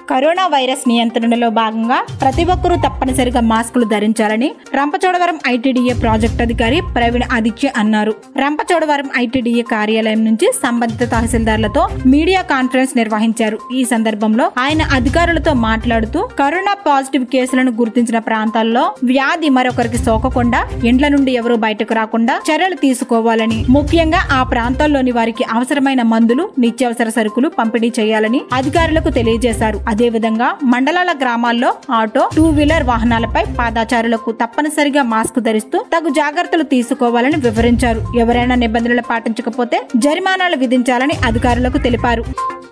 corona virus నియంత్రణలో భాగంగా ప్రతి ఒక్కరూ తప్పనిసరిగా మాస్కులు ధరించాలని రంపచోడవరం ఐటీడీఏ ప్రాజెక్ట్ అధికారి ప్రవీణ్ ఆదిత్య అన్నారు రంపచోడవరం ఐటీడీఏ కార్యాలయం నుంచి సంబంధిత తహసీల్దార్లతో మీడియా కాన్ఫరెన్స్ నిర్వహించారు ఈ సందర్భంలో ఆయన అధికారులతో మాట్లాడుతూ కరోనా పాజిటివ్ కేసులను గుర్తించిన ప్రాంతాల్లో వ్యాధి మరొకరికి సోకకుండా ఇండ్ల నుండి ఎవరూ బయటకు రాకుండా చర్యలు తీసుకోవాలని ముఖ్యంగా ఆ ప్రాంతాల్లోని వారికి అవసరమైన మందులు నిత్యావసర సరుకులు పంపిణీ చేయాలని అధికారులకు తెలియజేశారు అదేవిధంగా మండలాల గ్రామాల్లో ఆటో టూ వీలర్ వాహనాలపై పాదాచారులకు తప్పనిసరిగా మాస్క్ ధరిస్తూ తగు జాగ్రత్తలు తీసుకోవాలని వివరించారు ఎవరైనా నిబంధనలు పాటించకపోతే జరిమానాలు విధించాలని అధికారులకు తెలిపారు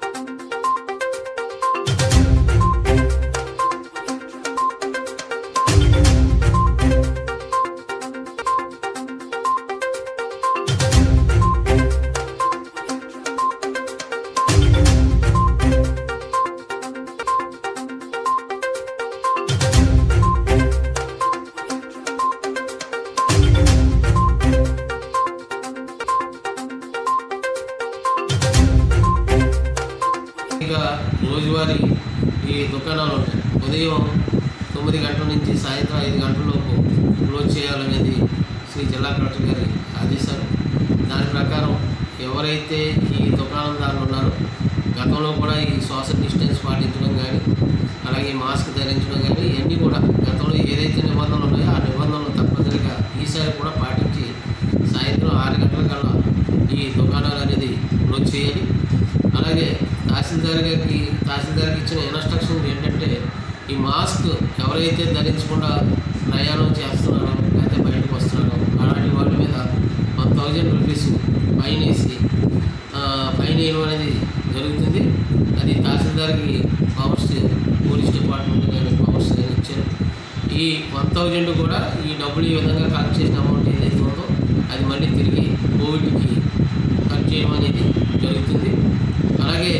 ఇంకా రోజువారీ ఈ దుకాణాలు ఉంటాయి ఉదయం తొమ్మిది గంటల నుంచి సాయంత్రం ఐదు గంటలలోపు క్లోజ్ చేయాలనేది శ్రీ జిల్లా కలెక్టర్ గారి ఆదేశాలు దాని ప్రకారం ఎవరైతే ఈ దుకాణందారులు ఉన్నారో గతంలో కూడా ఈ సోషల్ డిస్టెన్స్ పాటించడం కానీ అలాగే మాస్క్ ధరించడం కానీ ఇవన్నీ కూడా గతంలో ఏదైతే నిబంధనలు ఉన్నాయో ఆ నిబంధనలు తప్పనిసరిగా ఈసారి కూడా పాటించి సాయంత్రం ఆరు గంటల కల్లా ఈ దుకాణాలు అనేది క్లోజ్ చేయాలి అలాగే తహసీల్దార్ గారికి తహసీల్దార్కి ఇచ్చిన ఇన్స్ట్రక్షన్ ఏంటంటే ఈ మాస్క్ ఎవరైతే ధరించకుండా ప్రయాణం చేస్తున్నారో లేకపోతే బయటకు వస్తున్నారో అలాంటి వాళ్ళ మీద వన్ థౌజండ్ రూపీస్ ఫైన్ వేసి ఆ, ఫైన్ వేయడం అనేది జరుగుతుంది అది తహసీల్దార్కి పవర్స్ పోలీస్ డిపార్ట్మెంట్ కానీ పవర్స్ కానీ ఇచ్చారు ఈ వన్ థౌజండ్ కూడా ఈ డబ్బులు ఈ విధంగా కలెక్ట్ చేసిన అమౌంట్ ఏదైతే ఉందో అది మళ్ళీ తిరిగి కోవిడ్కి ఖర్చు చేయడం అనేది జరుగుతుంది అలాగే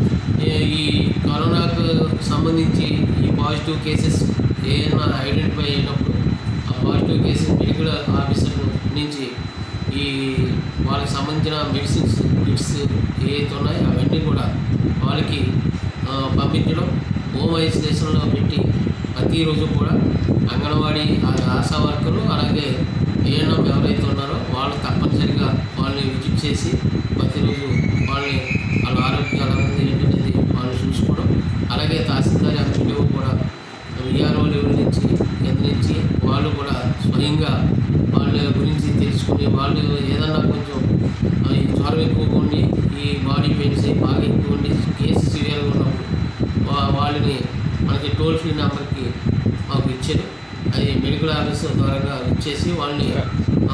ఏ- ఈ కరోనాకు సంబంధించి ఈ పాజిటివ్ కేసెస్ ఏమైనా ఐడెంటిఫై అయినప్పుడు ఆ పాజిటివ్ కేసెస్ మెడికల్ ఆఫీసర్ నుంచి ఈ వాళ్ళకి సంబంధించిన మెడిసిన్స్ కిట్స్ ఏవైతే ఉన్నాయో అవన్నీ కూడా వాళ్ళకి ఆ, పంపించడం హోమ్ ఐసోలేషన్లో పెట్టి ప్రతిరోజు కూడా అంగన్వాడీ ఆ- ఆశా వర్కర్లు అలాగే ఏఎన్ఎం ఎవరైతే ఉన్నారో వాళ్ళు తప్పనిసరిగా వాళ్ళని విజిట్ చేసి ప్రతిరోజు వాళ్ళని వాళ్ళ ఆరోగ్యం ఎలా ఉంది ఏంటనేది వాళ్ళు చూసుకోవడం అలాగే తహసీల్దార్ ఎంపీడీఓ కూడా విఆర్ఓ లెవెల్ నుంచి కింద నుంచి వాళ్ళు కూడా స్వయంగా వాళ్ళ గురించి తెలుసుకుని వాళ్ళు ఏదన్నా కొంచెం ఆ, ఈ జ్వరం ఎక్కువగా ఉండి ఈ బాడీ పెయిన్స్ అవి బాగా ఎక్కువ ఉండి కేసు సివియర్గా ఉన్నప్పుడు వా- వాళ్ళని మనకి టోల్ ఫ్రీ నెంబర్కి మాకు ఇచ్చారు అది మెడికల్ ఆఫీసర్ ద్వారా ఇచ్చేసి వాళ్ళని ఆ,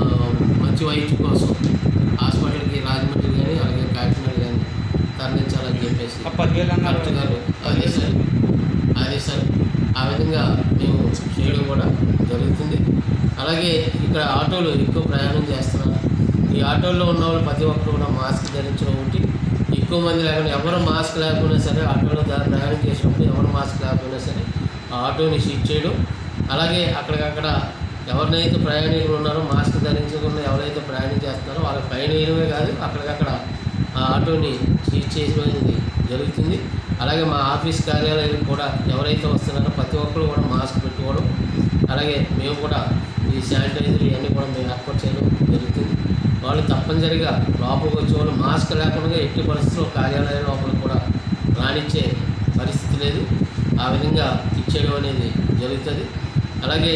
మంచి వైద్యం కోసం హాస్పిటల్కి రాజమండ్రి కానీ అలాగే కాకినాడ కానీ తరలించాలని చెప్పేసి ఆ పదివేలు అన్నారు కలెక్టర్ గారు ఆదేశాలు ఆదేశాలు ఆ విధంగా మేము చేయడం కూడా జరుగుతుంది అలాగే ఇక్కడ ఆటోలు ఎక్కువ ప్రయాణం చేస్తున్నారు ఈ ఆటోల్లో ఉన్న వాళ్ళు ప్రతి ఒక్కరు కూడా మాస్క్ ధరించడం ఒకటి ఎక్కువ మంది లేకుండా ఎవరు మాస్క్ లేకపోయినా సరే ఆటోలో దా- ప్రయాణం చేసినప్పుడు ఎవరు మాస్క్ లేకపోయినా సరే ఆ ఆటోని సీట్ చేయడం అలాగే అక్కడికక్కడ ఎవరినైతే ప్రయాణికులు ఉన్నారో మాస్క్ ధరించకుండా ఎవరైతే ప్రయాణం చేస్తున్నారో వాళ్ళకి పైన వేయడమే కాదు అక్కడికక్కడ ఆ ఆటోని సీజ్ చేయడం అనేది జరుగుతుంది అలాగే మా ఆఫీస్ కార్యాలయం కూడా ఎవరైతే వస్తున్నారో ప్రతి ఒక్కరు కూడా మాస్క్ పెట్టుకోవడం అలాగే మేము కూడా ఈ శానిటైజర్ ఇవన్నీ కూడా మేము ఏర్పాటు చేయడం జరుగుతుంది వాళ్ళు తప్పనిసరిగా లోపలికి వచ్చే వాళ్ళు మాస్క్ లేకుండా ఎట్టి పరిస్థితుల్లో కార్యాలయం లోపల కూడా రానిచ్చే పరిస్థితి లేదు ఆ విధంగా ఇచ్చేయడం అనేది జరుగుతుంది అలాగే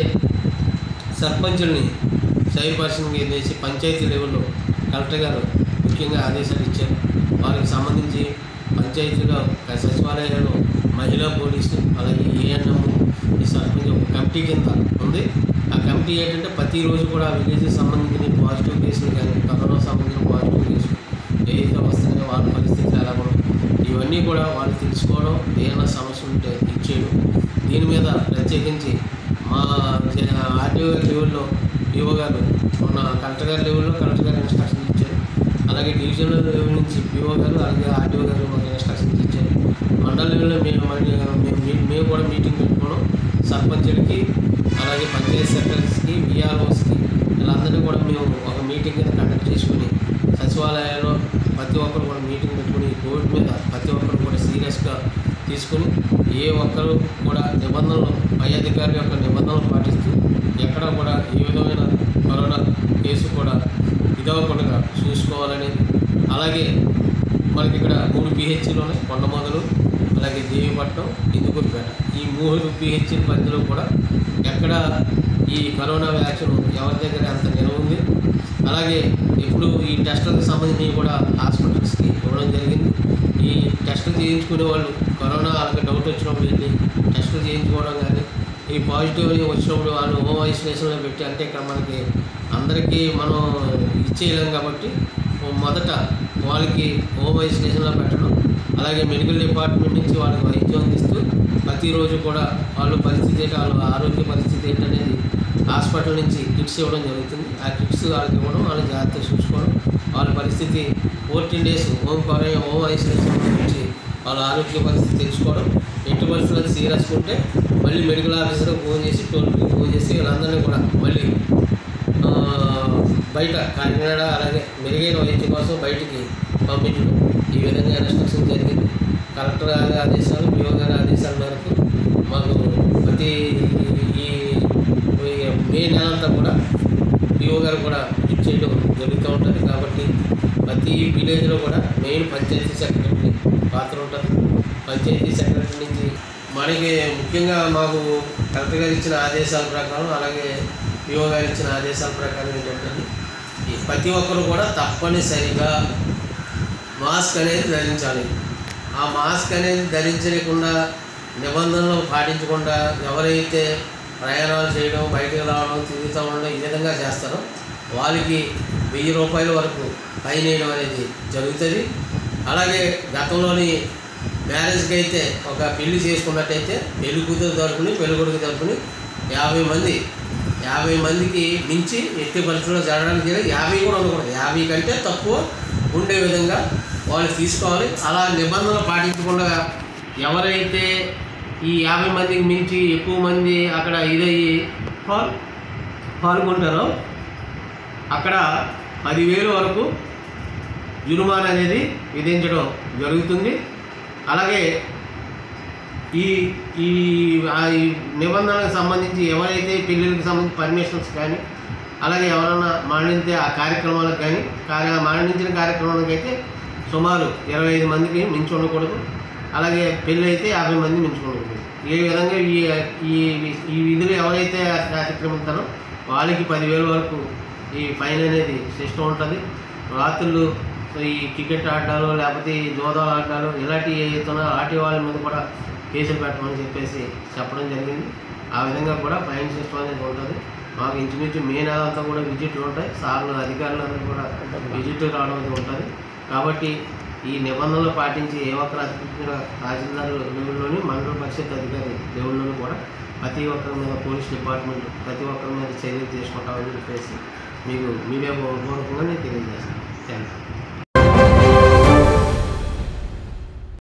సర్పంచుల్ని చైర్పర్సన్గా చేసి పంచాయతీ లెవెల్లో కలెక్టర్ గారు ముఖ్యంగా ఆదేశాలు ఇచ్చారు వారికి సంబంధించి పంచాయతీలో సచివాలయాలు మహిళా పోలీసు అలాగే ఏఎన్ఎం ఈ సర్పంచ్ ఒక కమిటీ కింద ఉంది ఆ కమిటీ ఏంటంటే ప్రతిరోజు కూడా ఆ విలేజ్కి సంబంధించిన పాజిటివ్ కేసులు కానీ కరోనా సంబంధించిన పాజిటివ్ కేసులు ఏదైతే వస్తున్నాయో వాళ్ళ పరిస్థితులు ఎలా ఉండవు ఇవన్నీ కూడా వాళ్ళు తెలుసుకోవడం ఏమైనా సమస్య ఉంటే ఇచ్చేయడం దీని మీద ప్రత్యేకించి మా ఆర్టీఓ లెవెల్లో ఈఓ గారు మొన్న కలెక్టర్ గారి లెవెల్లో కలెక్టర్ గారు ఇన్స్ట్రక్షన్ ఇచ్చారు అలాగే డివిజనల్ లెవెల్ నుంచి పిఓ గారు అలాగే ఆర్టీఓ గారు మాకు ఇన్స్ట్రక్షన్స్ ఇచ్చారు మండల లెవెల్లో మేము మళ్ళీ మేము మేము- మేము కూడా మీటింగ్ పెట్టుకోవడం సర్పంచులకి అలాగే పంచాయతీ సెక్రటరీస్కి విఆర్ఓస్కి వీళ్ళందరినీ కూడా మేము ఒక మీటింగ్ కింద కండక్ట్ చేసుకుని సచివాలయాల్లో ప్రతి ఒక్కరు కూడా మీటింగ్ పెట్టుకుని కోవిడ్ మీద ప్రతి ఒక్కరు కూడా సీరియస్గా తీసుకుని ఏ ఒక్కరు కూడా నిబంధనలు పై అధికారుల యొక్క నిబంధనలు పాటిస్తూ ఎక్కడ కూడా ఏ విధమైన కరోనా కేసు కూడా ఇదవ్వకుండా చూసుకోవాలని అలాగే మనకి ఇక్కడ మూడు పిహెచ్లోనే కొండమొదలు అలాగే దేవిపట్నం ఇందుకూరుపేట ఈ మూడు పిహెచ్ల పరిధిలో కూడా ఎక్కడ ఈ కరోనా వ్యాక్సిన్ ఎవరి దగ్గర ఎంత నిల్వ ఉంది అలాగే ఇప్పుడు ఈ టెస్టులకు సంబంధించి కూడా హాస్పిటల్స్కి ఇవ్వడం జరిగింది ఈ టెస్టులు చేయించుకునే వాళ్ళు కరోనా వాళ్ళకి డౌట్ వచ్చినప్పుడు వెళ్ళి టెస్టులు చేయించుకోవడం కానీ ఈ పాజిటివ్ అని వచ్చినప్పుడు వాళ్ళు హోమ్ ఐసోలేషన్లో పెట్టి అంటే ఇక్కడ మనకి అందరికీ మనం ఇచ్చేయలేం కాబట్టి మొదట వాళ్ళకి హోమ్ ఐసోలేషన్లో పెట్టడం అలాగే మెడికల్ డిపార్ట్మెంట్ నుంచి వాళ్ళకి వైద్యం అందిస్తూ ప్రతిరోజు కూడా వాళ్ళ పరిస్థితి ఏంటి వాళ్ళ ఆరోగ్య పరిస్థితి ఏంటనేది హాస్పిటల్ నుంచి కిట్స్ ఇవ్వడం జరుగుతుంది ఆ కిట్స్ వాళ్ళకి ఇవ్వడం వాళ్ళని జాగ్రత్తగా చూసుకోవడం వాళ్ళ పరిస్థితి fourteen days home quarantine home isolation నుంచి వాళ్ళ ఆరోగ్య పరిస్థితి తెలుసుకోవడం ఎట్టి పరిస్థితులు సీరియస్ ఉంటే మళ్ళీ మెడికల్ ఆఫీసర్కి ఫోన్ చేసి టోల్ ఫ్రీకి ఫోన్ చేసి వీళ్ళందరినీ కూడా మళ్ళీ ఆ, బయట కాకినాడ అలాగే మెరుగైన వైద్యం కోసం బయటికి పంపించడం ఈ విధంగా ఇన్స్ట్రక్షన్ జరిగింది కలెక్టర్ గారి ఆదేశాలు పిఓ గారి ఆదేశాల మేరకు మాకు ప్రతి ఈ ఈ మే నెలంతా కూడా పిఓ గారు కూడా విజిట్ చేయడం జరుగుతూ ఉంటుంది కాబట్టి ప్రతి విలేజ్లో కూడా మెయిన్ పంచాయతీ సెక్రటరీ పాత్ర ఉంటుంది పంచాయతీ సెక్రటరీ నుంచి మనకి ముఖ్యంగా మాకు కలెక్టర్ గారు ఇచ్చిన ఆదేశాల ప్రకారం అలాగే పిఓ గారు ఇచ్చిన ఆదేశాల ప్రకారం ఏంటంటే ఈ ప్రతి ఒక్కరు కూడా తప్పనిసరిగా మాస్క్ అనేది ధరించాలి ఆ మాస్క్ అనేది ధరించకుండా నిబంధనలు పాటించకుండా ఎవరైతే ప్రయాణాలు చేయడం బయటకు రావడం తిరుగుతూ ఉండడం ఈ విధంగా చేస్తారో వాళ్ళకి వెయ్యి రూపాయల వరకు ఫైన్ వేయడం అనేది జరుగుతుంది అలాగే గతంలోని మ్యారేజ్కి అయితే ఒక పెళ్లి చేసుకున్నట్టయితే పెళ్లి కూతురు తరపుని పెళ్లి కొడుకు తరపుని యాభై మంది యాభై మందికి మించి ఎట్టి పరిస్థితుల్లో జరగడానికి లేదు యాభై కూడా ఉండకూడదు యాభై కంటే తక్కువ ఉండే విధంగా వాళ్ళు తీసుకోవాలి అలా నిబంధనలు పాటించకుండా ఎవరైతే ఈ యాభై మందికి మించి ఎక్కువ మంది అక్కడ ఇదయ్యి పాల్ పాల్గొంటారో అక్కడ పదివేలు వరకు జురుమానా అనేది విధించడం జరుగుతుంది అలాగే ఈ ఈ ఆ ఈ నిబంధనలకు సంబంధించి ఎవరైతే పెళ్ళిళ్ళకి సంబంధించి పర్మిషన్స్ కానీ అలాగే ఎవరైనా మరణించే ఆ కార్యక్రమాలకు కానీ కార్య మరణించిన కార్యక్రమాలకు అయితే సుమారు ఇరవై ఐదు మందికి మించి ఉండకూడదు అలాగే పెళ్ళి అయితే యాభై మంది మించి ఉండకూడదు ఏ విధంగా ఈ ఈ ఈ విధులు ఎవరైతే కార్యక్రమిస్తారో వాళ్ళకి పదివేల వరకు ఈ ఫైన్ అనేది సిస్టమ్ ఉంటుంది రాత్రులు ఈ క్రికెట్ ఆడాలు లేకపోతే ఈ జోదాలు ఆడాలు ఇలాంటివి ఏవైతున్నా ఆటి వాళ్ళ మీద కూడా కేసులు పెట్టమని చెప్పేసి చెప్పడం జరిగింది ఆ విధంగా కూడా ఫైన్ సిస్టమ్ అనేది ఉంటుంది మాకు ఇంచుమించు మే నెల అంతా కూడా విజిట్లు ఉంటాయి సార్లు అధికారులందరూ కూడా విజిట్ రావడం అనేది ఉంటుంది కాబట్టి ఈ నిబంధనలు పాటించి ఏ ఒక్కరు అతిథిగా తహసీల్దార్ లెవెల్లోని మండల పరిషత్ అధికారి లెవెల్లోని కూడా ప్రతి ఒక్కరి మీద పోలీస్ డిపార్ట్మెంట్ ప్రతి ఒక్కరి మీద చర్యలు తీసుకుంటామని చెప్పేసి మీకు మీడియా పూర్వకంగా నేను తెలియజేస్తాను థ్యాంక్ యూ